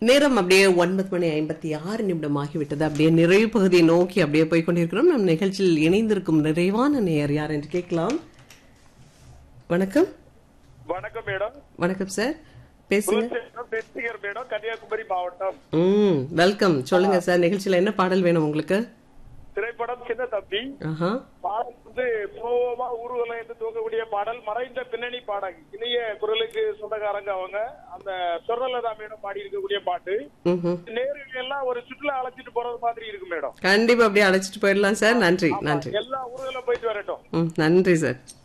நேரம் அப்படியே ஒன்பது மணி ஐம்பத்தி ஆறு நிமிடம் ஆகிவிட்டது அப்படியே நிறைவு பகுதியை நோக்கி அப்படியே போய் கொண்டிருக்கிறோம் நம் நிகழ்ச்சியில் இணைந்திருக்கும் நிறைவான நேயர் யார் என்று கேட்கலாம் வணக்கம் வணக்கம் மேடம் வணக்கம் சார் பேசுங்க குலசேகரம் பெருசிகர் மேடம் கன்னியாகுமரி மாவட்டம் ம் வெல்கம் சொல்லுங்க சார் நிகழ்ச்சியில என்ன பாடல் வேணும் உங்களுக்கு திரைப்படம் சின்ன தம்பி ஆஹா பாடல் வந்து போவமா ஊர்வலம் என்று துவங்கக்கூடிய பாடல் மறைந்த பின்னணி பாடகி இனிய குரலுக்கு சொந்தக்காரங்க அவங்க அந்த சொர்ணலதா மேடம் பாடி இருக்கக்கூடிய பாட்டு ம்ஹும். நேரில் எல்லாம் ஒரு சுற்றுலா அழைச்சிட்டு போறது மாதிரி இருக்கு மேடம் கண்டிப்பா அப்படியே அழைச்சிட்டு போயிடலாம் சார் நன்றி நன்றி எல்லா ஊர்களும் போயிட்டு வரட்டும் ம் நன்றி சார்